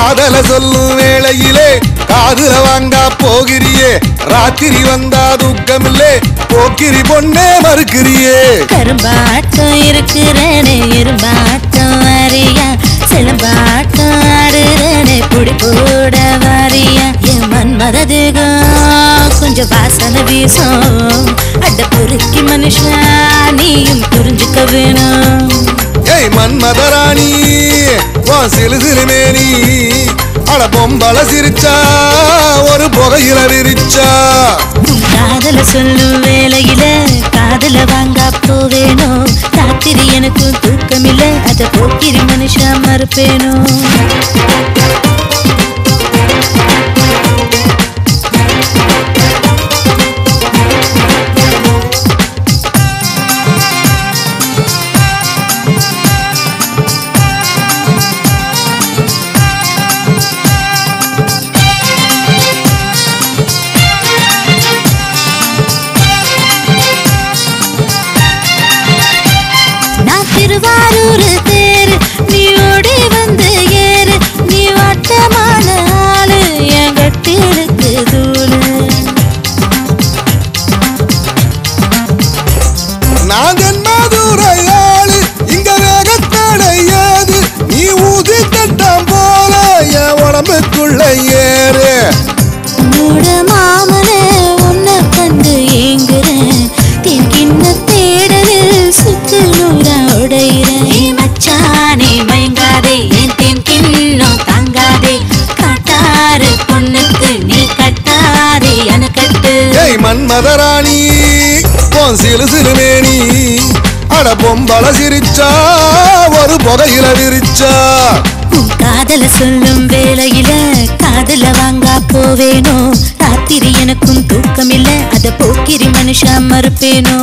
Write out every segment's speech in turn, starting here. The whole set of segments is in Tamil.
காதல சொல்லும் வேளையிலே காதுல வாங்கா போகிறியே ராத்திரி வந்தா துக்கமில்லே போக்கிரி பொண்ணே மறுக்கிறியே கரும்பாட்டம் இருக்கிறனே இரும்பாட்டம் அறியா சிலம்பாட்டம் ஆடுறனே புடி போட வாரியா என் மன்மததுகம் கொஞ்சம் வாசனை வீசும் அட பொறுக்கி மனுஷா நீயும் புரிஞ்சுக்க வேணும் ஏய் மன்மதராணி உன் சிலு சிலுமேனி அட பொம்பள சிரிச்சா ஒரு புகையில விரிச்சா உன் காதல சொல்லும் வேளையில காதல வாங்க போவேணும் ராத்திரி எனக்கு தூக்கமில்ல அத போக்கிரி மனுஷா மறுப்பேனும் நான் திருவாரூர் தேரு நீ ஓடி வந்து ஏறு நீ வட்டமான ஆளு என் கட்டிலுக்கு தூளு நான் ஜன்மாதுரையாளு இங்க வேகத்தடையாது நீ ஊதி தட்டம் போல என் உடம்புக்குள்ள ஏறு உன்னோட மாமனே உன்னை கண்டு ஏங்குறேன் தென்கிண்ண தேடலில் சுத்து நூறா உடையிறேன் ஏ மச்சானே மயங்காதே என் தென்கிண்ணம் தாங்காதே காட்டாறு பொண்ணுக்கு நீ கட்டாதே எனக்கட்டு ஏய் மன்மதராணி உன் சிலு சிலுமேனி அட பொம்பள சிரிச்சா ஒரு புகையில விரிச்சா உன் காதல சொல்லும் வேளையில காதல வாங்கா போவேனோ ராத்திரி எனக்கும் தூக்கமில்ல அத போக்கிரி மனுஷா மறுப்பேனோ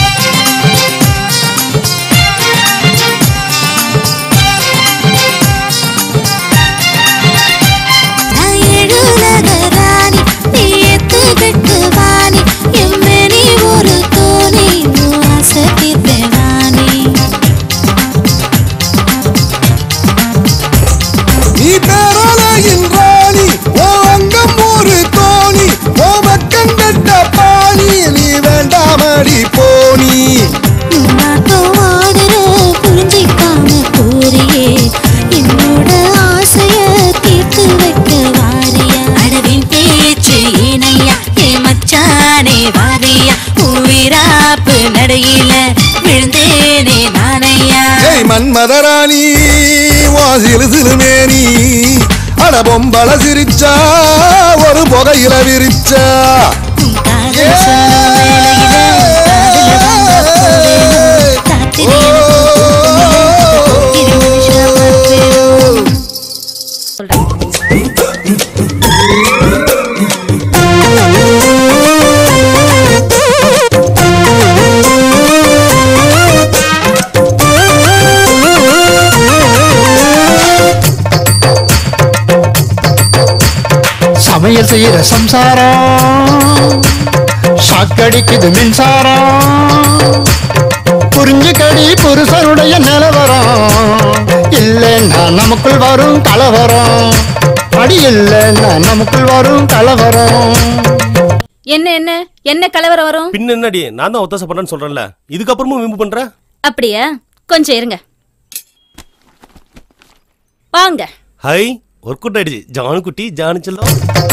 நான் எழுலக ராணி, நீ எத்துக்கட்டு வாணி, எம்மெனி ஒரு தோணி, உன் ஆசை தீர்ப்பேன் வாணி. நீ பேரலையின் ராணி ஓ அங்கம் ஒரு தோணி ஓ பக்கம் கட்ட பாணி நீ வேண்டாமடி போனி நாட்டம் ஆடுற புரிஞ்சிக்காம போறியே, என்னோட ஆசைய தீர்த்து வைக்க வாரியா? அடவின் பேச்சு ஏனையா, ஏ மச்சானே வாரியா? உயிராப்பு நடையில விழுந்தேனே நானையா ஏய் மன்மதராணி ஓ சிலு சிலுமேனி அட பொம்பள சிரிச்சா ஒரு புகையில விரிச்சா உன் காதல் சொல்லும் வேளையில காதல வாங்க போவேணும். ராத்திரி எனக்கு தூக்கமில்லை, போக்கிரி மனுஷா மறுப்பேனும். சமையல் செய்யற சம்சாரம் ஷாக்கடிக்குது மின்சாரம் புரிஞ்சுக்கடி புருஷனுடைய நிலவரம் இல்லைன்னா நமக்குள் வரும் கலவரம் அடி இல்லைன்னா நமக்குள் வரும் கலவரம் என்ன என்ன என்ன கலவரம் வரும் பின்ன என்னடி நான் தான் ஒத்தாசை பண்றேன்னு சொல்றேன்ல இதுக்கப்புறமும் விம்பு பண்ற அப்படியா கொஞ்சம் இருங்க வாங்க ஹை ஒர்க் அவுட் ஆயிடுச்சு ஜானு குட்டி ஜானு செல்லம்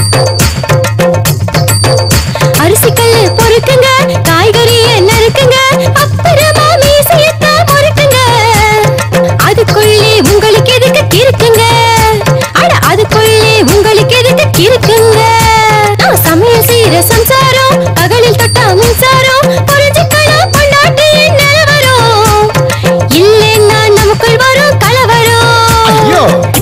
அரிசி கல்லு பொறுக்குங்க காய்கறிய நறுக்குங்க அப்புறமா மீசையத்த முறுக்குங்க அதுக்குள்ளே உங்களுக்கு எதுக்கு கிறுக்குங்க அட அதுக்குள்ளே உங்களுக்கு எதுக்கு கிறுக்குங்க நான் சமையல் செய்யற சம்சாரம் பகலில் தொட்டா மின்சாரம் புரிஞ்சுக்கணும் பொண்டாட்டியின் நிலவரம் இல்லைன்னா நமக்குள் வரும் கலவரம் ஐயோ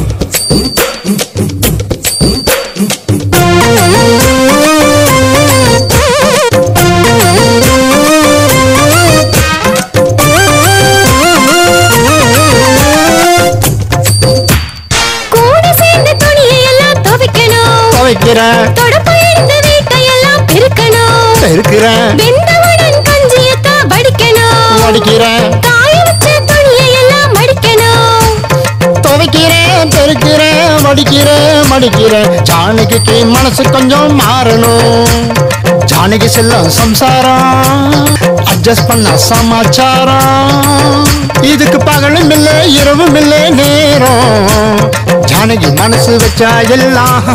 கூட சேர்ந்து துணியை எல்லாம் துவைக்கணும் துவைக்கிறேன் தொடப்பயிர்ந்து வீட்டையெல்லாம் பெருக்கணும் பெருக்கிறேன் வெந்தவுடன் கஞ்சியத்தான் வடிக்கணும் வடிக்கிறேன் காய வச்ச துணியை எல்லாம் மடிக்கணும் துவைக்கிறேன் பெருக்கிறேன் மடிக்கிறேன் மடிக்கிறேன் ஜானகிக்கு மனசு கொஞ்சம் மாறணும் ஜானகி செல்லம் சம்சாரம் அட்ஜஸ்ட் பண்ண சமாச்சாரம் இதுக்கு பகலும் இல்லை இரவும் இல்லை நேரம் ஜானகி மனசு வச்சா எல்லாம்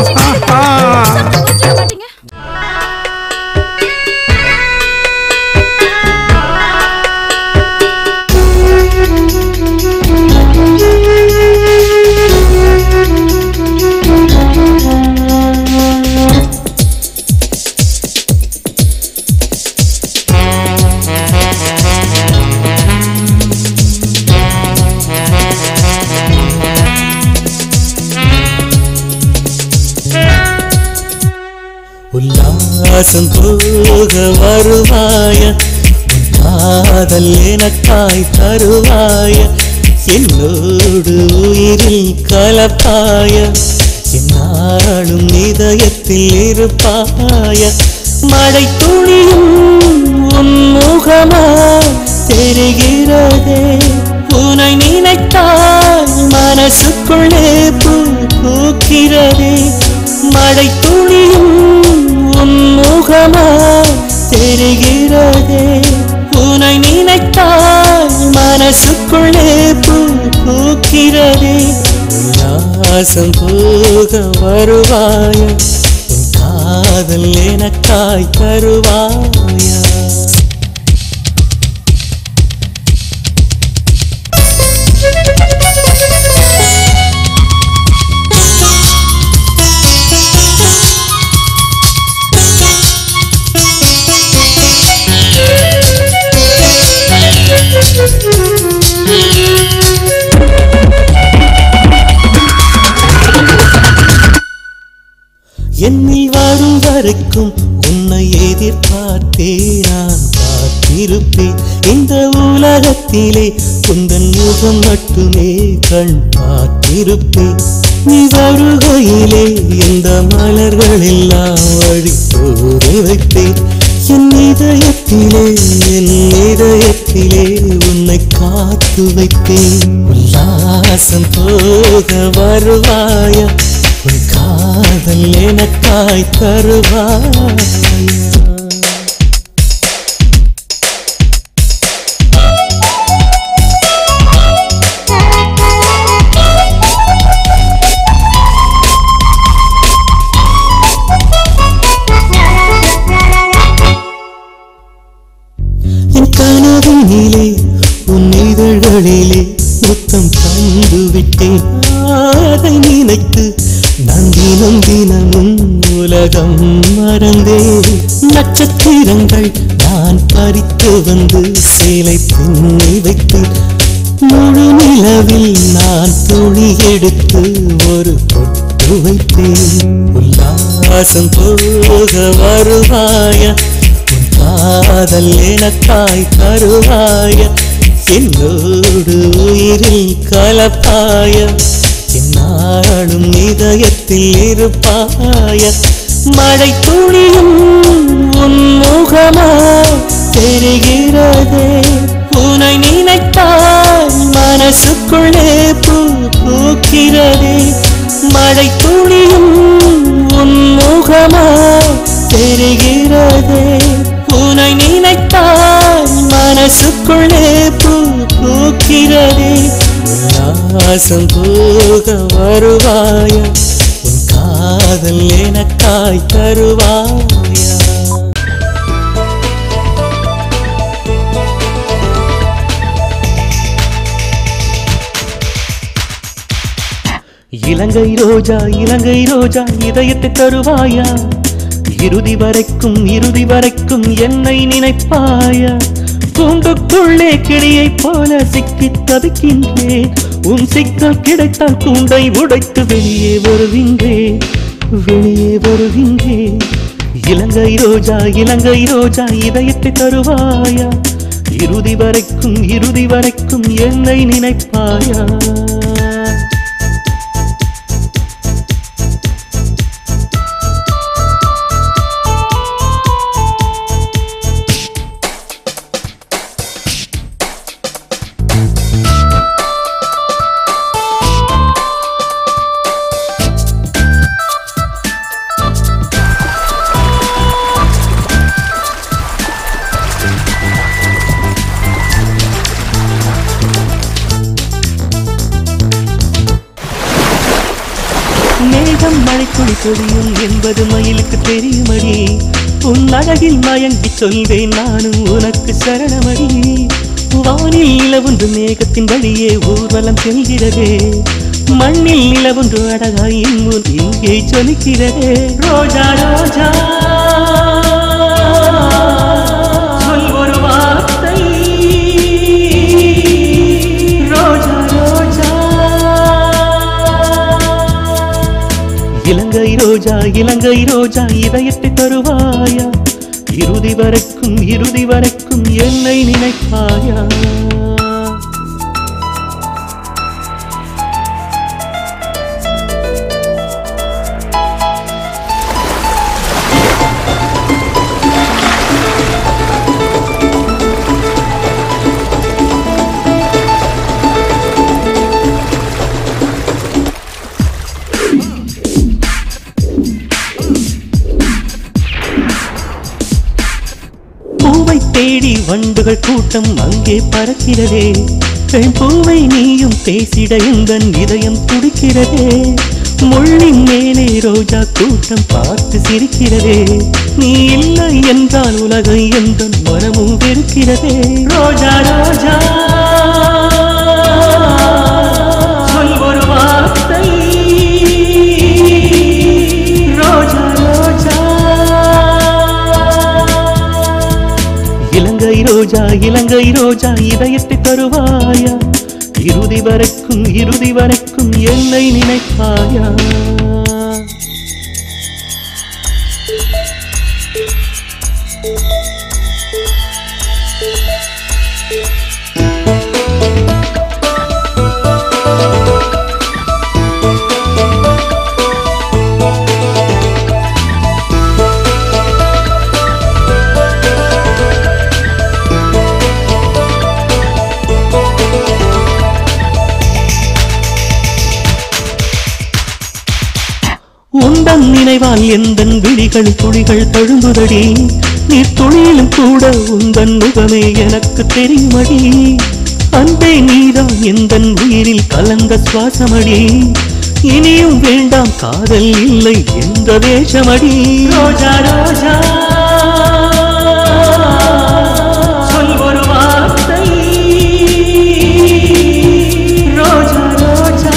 உல்லாசம் போக வருவாய உன் காதல் எனக்காய் தருவாய என்னோடு உயிரில் கலப்பாய என்னாலும் இதயத்தில் இருப்பாய மழை துளியும் உன் முகமா தெரிகிறதே உனை நினைத்தால் மனசுக்குள்ளே பூ பூக்கிறதே மழை துளியும் உன் முகமா தெரிகிறதே உனை நினைத்தால் மனசுக்குள்ளே பூ பூக்கிறதே உல்லாசம் போக வருவாய உன் காதல் எனக்காய் தருவாயா என்னில் வாழும் வரைக்கும் உன்னை எதிர்பார்த்தே நான் காத்திருப்பேன் இந்த உலகத்திலே உந்தன் முகம் மட்டுமே கண் பார்த்திருப்பேன் நீ வருகையிலே இந்த மலர்கள் எல்லாம் வழி போரை வைப்பேன் என் இதயத்திலே என் இதயத்திலே உன்னை காத்து வைப்பேன் உல்லாசம் போக வருவாயா உன் காதல் எனக்காய் தருவாயா என் கனவினிலே உன் இதழ்களிலே முத்தம் தந்து விட்டேன் அதை நினைத்து நான் தினம் தினமும் உலகம் மறந்தேன் நட்சத்திரங்கள் நான் பறித்து வந்து சேலை பின்னி வைத்து முழு நிலவில் நான் துணி எடுத்து ஒரு பொட்டு வைத்தேன் உல்லாசம் போக வருவாயா உன் காதல் எனக்காய் தருவாய என்னோடு உயிரில் கலப்பாய என்னாலும் இதயத்தில் இருப்பாய மழை துளியும் உன் முகமா தெரிகிறதே உனை நினைத்தால் மனசுக்குள்ளே பூ பூக்கிறதே மழை துளியும் உன் முகமா தெரிகிறதே உனை நினைத்தால் மனசுக்குள்ளே பூ பூக்கிறதே உல்லாசம் போக வருவாய உன் காதல் எனக்காய் தருவாயா இலங்கை ரோஜா இலங்கை ரோஜா இதயத்தை தருவாயா இறுதி வரைக்கும் இறுதி வரைக்கும் என்னை நினைப்பாயா கூண்டுக்குள்ளே கிளியைப் போல சிக்கி தவிக்கின்றேன் உன் சிக்கல் கிடைத்தால் கூண்டை உடைத்து வெளியே வருகின்றேன் வெளியே வருகின்றேன் இலங்கை ரோஜா இலங்கை ரோஜா இதயத்தை தருவாயா இறுதி வரைக்கும் இறுதி வரைக்கும் என்னை நினைப்பாயா மேகம் மழை துளி பொழியும் என்பது மயிலுக்கு தெரியுமடி உன் அழகில் மயங்கி சொல்வேன் நானும் உனக்கு சரணமடி வானில் நிலவொன்று மேகத்தின் வழியே ஊர்வலம் செல்கிறதே மண்ணில் நிலவொன்று அழகாய் என் முன் இங்கே சொலிக்கிறதே ரோஜா ரோஜா சொல் ஒரு வார்த்தை ரோஜா ரோஜா இலங்கை ரோஜா இலங்கை ரோஜா இதயத்தை தருவாயா இறுதி வரைக்கும் இறுதி வரைக்கும் என்னை நினைப்பாயா பூவை தேடி வண்டுகள் கூட்டம் அங்கே பறக்கிறதே பெண் பூவை நீயும் பேசிட எந்தன் இதயம் துடிக்கிறதே முள்ளின் மேலே ரோஜா கூட்டம் பார்த்து சிரிக்கிறதே நீ இல்லை என்றால் உலகை எந்த மனமும் வெறுக்கிறதே ரோஜா ரோஜா சொல் ஒரு வார்த்தை ரோஜா ரோஜா இலங்கை ரோஜா இலங்கை ரோஜா இதயத்தை தருவாயா இறுதி வரைக்கும் இறுதி வரைக்கும் என்னை நினைப்பாயா உந்தன் நினைவால் எந்தன் விழிகள் துளிகள் தழும்புதடி நீ துளியிலும் கூட உந்தன் முகமே எனக்கு தெரியுமடி அன்பே நீதான் எந்தன் உயிரில் கலந்த சுவாசமடி இனியும் வேண்டாம் காதல் இல்லை எந்த வேஷமடி ரோஜா ரோஜா சொல் ஒரு வார்த்தை ரோஜா ரோஜா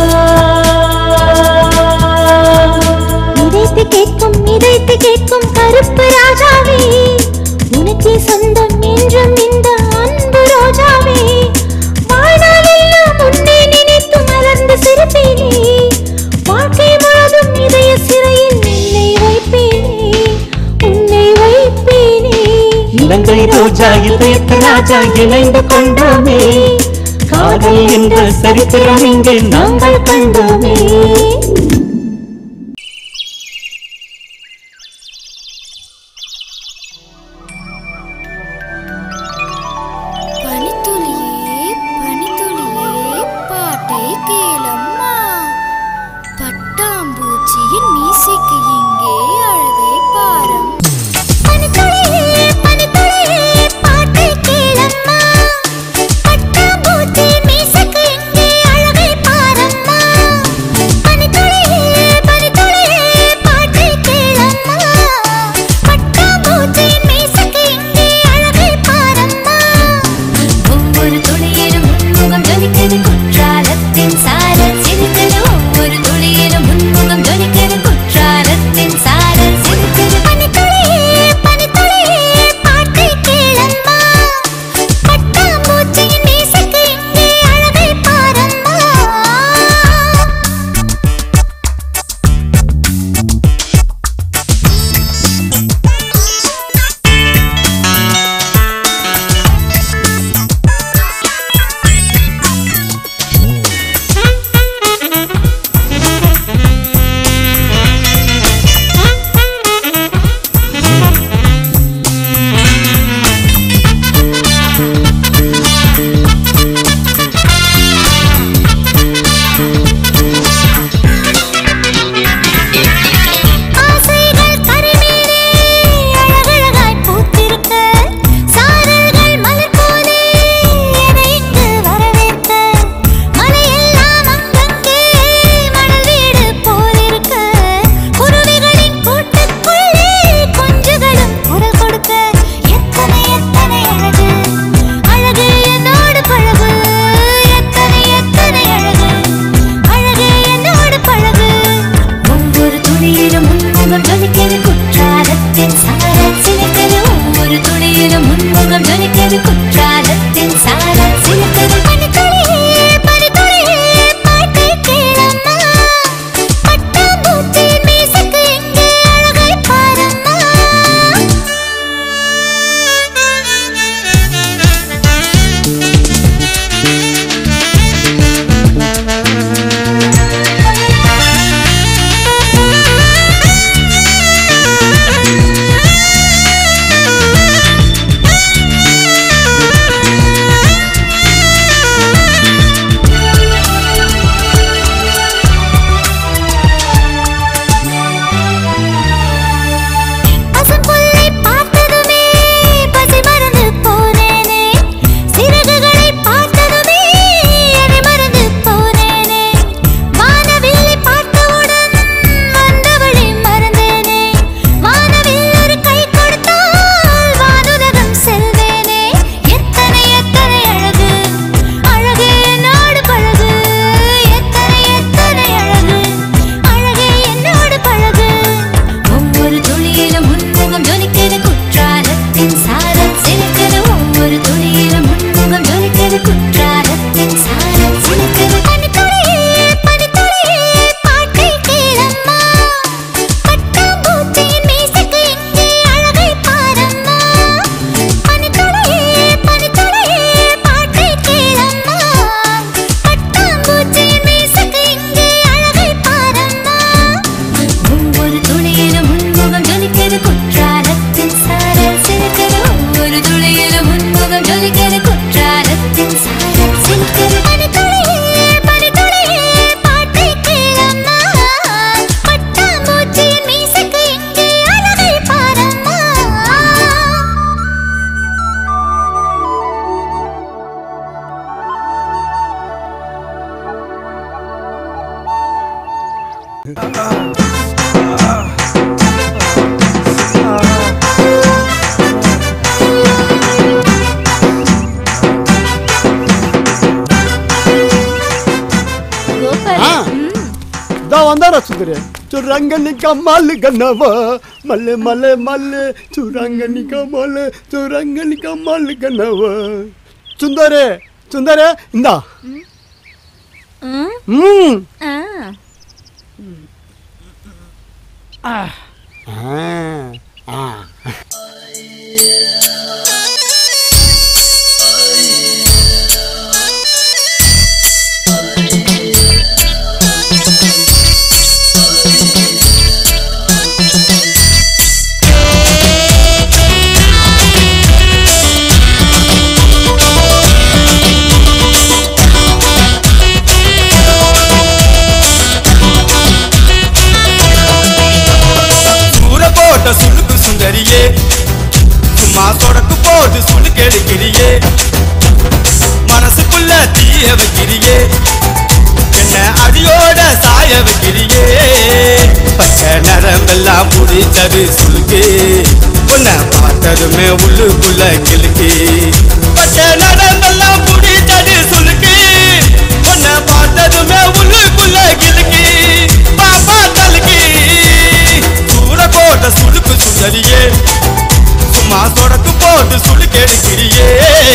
இதைத்து கேட்கும் இதைத்து கேட்கும் கருப்பு ராஜாவே உனக்கே சொந்தம் என்றும் இந்த அன்பு ரோஜாவே வாழ்நாளெல்லாம் உன்னை நினைத்து மலர்ந்து சிரிப்பேனே வாழ்க்கை முழுதும் இதய சிறையில் என்னை வைப்பேனே உன்னை வைப்பேனே இலங்கை ரோஜா இதயத்து ராஜா இணைந்து கொண்டோமே காதல் என்ற சரித்திரம் இங்கே நாங்கள் கண்டோமே பனித்துளியே பனித்துளியே பாட்டை கேளம்மா பட்டாம்பூச்சியின் மீசைக்கு இங்கே அழகை பாரம் பனித்துளியே பனித்துளியே பாட்டை கேளம்மா பட்டாம்பூச்சி மீசைக்கு எங்கே அழகை பாரம்மா பனித்துளியே பனித்துளியே பாட்டை கேளம்மா பட்டாம்பூச்சி மீசைக்கு எங்கே அழகை பாரம்மா ஒவ்வொரு துளியிலும் முகம் ஜொலிக்குது குற்றாலத்தின் சாரல் கோபால் ஆ. ம், இதோ வந்தாரா சுந்தரி சுரங்கனி கம்மாலு கண்ணவா மல்லே மல்லே மல்லே சுரங்கனி கம்மாலு சுரங்கனி கம்மாலு கண்ணவா சுந்தரே சுந்தரே இந்தா ம், ம் ஆ. ஆ ஆ சூர போட்ட சுளுக்கு சுந்தரியே சும்மா சொடக்கு போட்டு சுளுக்கு எடுக்கிறியே மனசுக்குள்ள தீய வைக்கிறியே என்ன அடியோட சாய வைக்கிறியே பச்சை நரம்பெல்லாம் புடிச்சது சுளுக்கு உன்னை பார்த்ததுமே உள்ளுக்குள்ள கிழக்கு பச்சை நரம்பெல்லாம் புடிச்சது சுளுக்கு உன்னை பார்த்ததுமே உள்ளுக்குள்ள கிழக்கு பாப்பா தலுக்கு சூட போட்ட சுளுக்கு சுந்தரியே சும்மா சொடக்கு போட்டு சுளுக்கு எடுக்கிறியே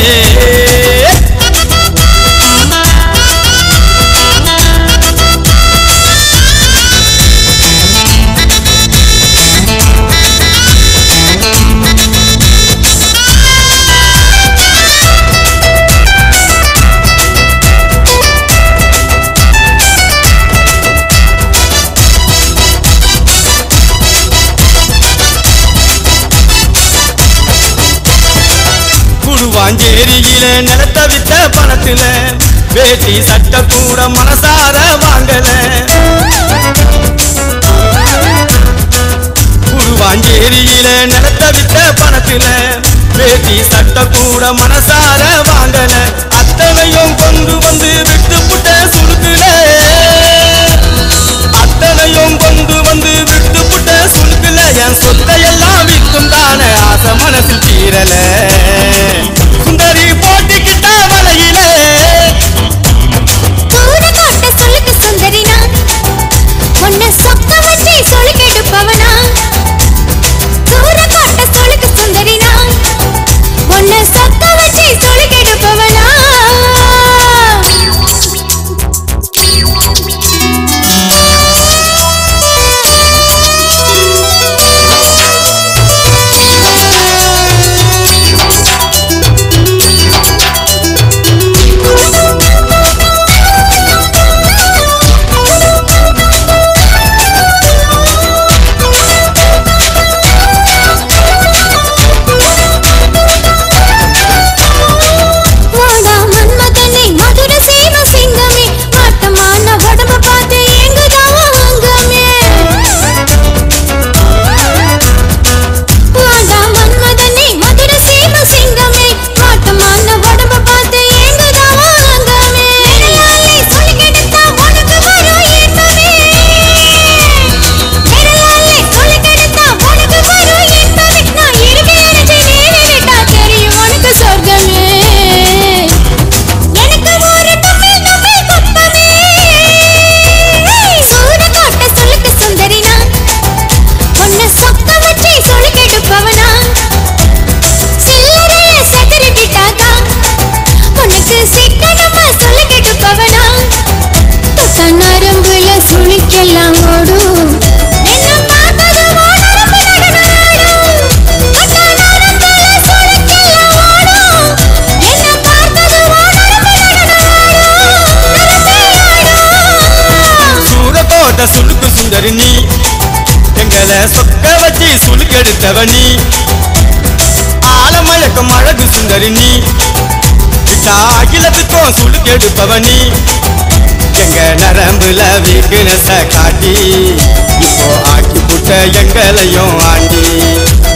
குடுவாஞ்சேரியில நிலத்த வித்த பணத்துல வேட்டி சட்ட கூட மனசார வாங்கல குடுவாஞ்சேரியில நிலத்த வித்த பணத்துல வேட்டி சட்ட கூட மனசார வாங்கல அத்தனையும் கொண்டு வந்து விட்டு புட்ட சுருக்குல அத்தனையும் கொண்டு வந்து விட்டு புட்ட சுருக்குல என் சொத்தையெல்லாம் விற்கும் தானே ஆசை மனசில் தீரல சுந்தரி போட்டிக்கிட்ட வலையில தூர காட்ட சொல்லுக்கு சுந்தரினா உன்னை சொக்க வச்சு சொலுக்கெடுப்பவனா தூர காட்ட சொல்லுக்கு சுந்தரினா உன்னை சொக்க வச்சு சொலுக்கெடுப்பவனா வாடா மன்மதனே மதுர சீம சிங்கமே மாட்டமான உடம்ப பார்த்து எங்குதாவா அங்கமே வாடா மன்மதனே மதுர சீம சிங்கமே மாட்டமான உடம்ப பார்த்து எங்குதாவா அங்கமே விரலாலே சொல்லி கெடுத்தா உனக்கு வரும் இன்பமே விரலாலே சொல்லி கெடுத்தா உனக்கு வரும் இன்பமே நான் இருக்கேன் நினைச்சு நீ விட்டா தெரியும் உனக்கு சொர்க்கமே எனக்கு ஒரு தமிழ் தமிழ் குப்பமே சூட காட்ட சொல்லுக்கு சுந்தரினா உன்னை சொக்க வச்சு சொலுக்கெடுப்பவனா சில்லறைய செதறிட்டாக்கா உனக்கு சிக்கனமா சொல்லுக்கெடுப்பவனா தொட்ட நரம்புல சுழிக்கெல்லாம் ஓடும் என்ன பார்த்தது உன் நரம்பு நடனாடும். தொட்ட நரம்புல சுழிக்கெல்லாம் ஓடும். என்ன பார்த்தது உன் நரம்பு நடனாடும். நரம்பே ஆடும். சூட போட்ட சுளுக்கு சுந்தரி நீ எங்களை சொக்க வச்சு சுளுக்கெடுத்தவ நீ ஆலமழக்கம் அழகு சுந்தரி நீ விட்டா அகிலத்துக்கும் சுளுக்கெடுப்பவ நீ எங்க நரம்புல வீக்னஸ காட்டி இப்போ ஆக்கி புட்ட எங்களையும் ஆண்டி